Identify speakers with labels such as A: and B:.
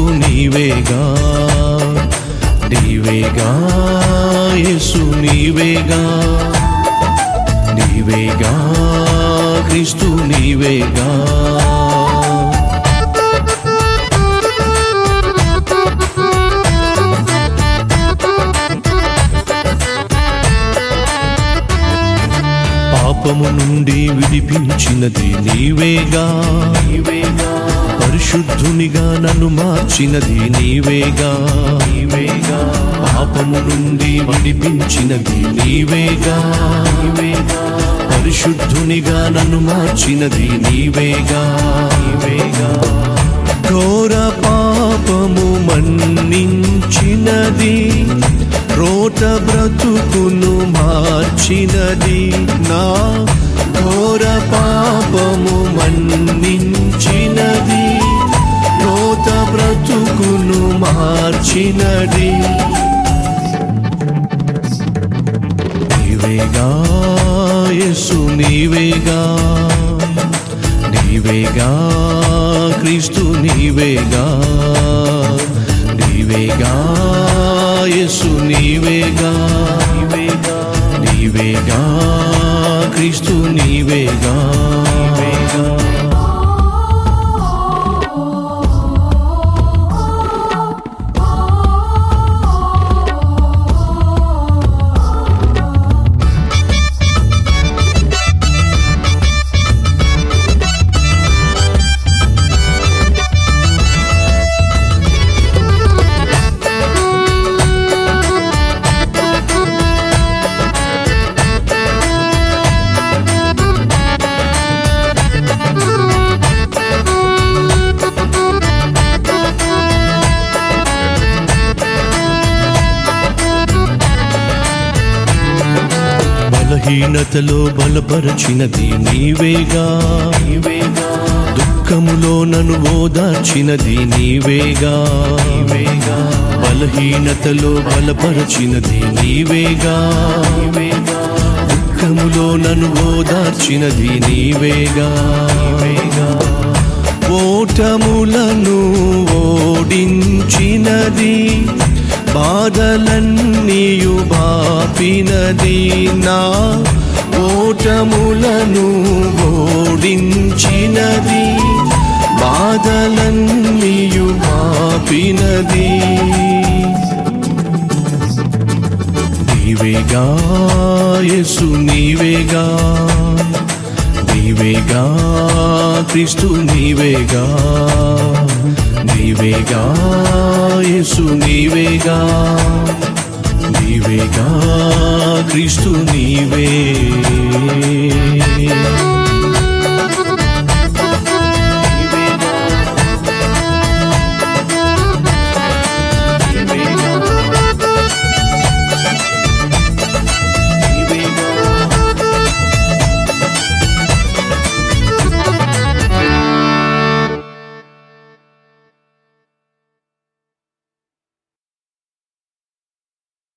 A: నీవేగా నీవేగా యేసు నీవేగా నీవేగా క్రీస్తు నీవేగా పాపము నుండి విడిపించినది నీవేగా నీవేగా పరిశుద్ధునిగా నన్ను మార్చినది నీవేగా నీవేగా పాపము నుండి విడిపించినది నీవేగా నీవేగా పరిశుద్ధునిగా నన్ను మార్చినది నీవేగా నీవేగా ఘోర పాపము మన్నించినది రోట బ్రతుకును మార్చినది నా ఘోర పాపము మన్నించినది రోత బ్రతుకును మార్చినది నీవేగా యేసు నీవేగా నీవేగా క్రీస్తు నీవేగా నీవేగా యేసు నీవేగా నీవేగా నీవేగా క్రీస్తు నీవేగా నీవేగా బలహీనతలో బలపరచినది నీవేగా నీవేగా దుఃఖములో నన్ను ఓదార్చినది నీవేగా నీవేగా బలహీనతలో బలపరచినది నీవేగా నీవేగా దుఃఖములో నన్ను ఓదార్చినది నీవేగా నీవేగా ఓటములను ఓడించినది బాధలన్నీయు బాపినది నా ఓటములను ఓడించినది బాధలన్నీయు బాపినది నీవేగా యేసు నీవేగా నీవేగా క్రీస్తు నీవేగా నీవేగా యేసు నీవేగా నీవేగా క్రీస్తు నీవే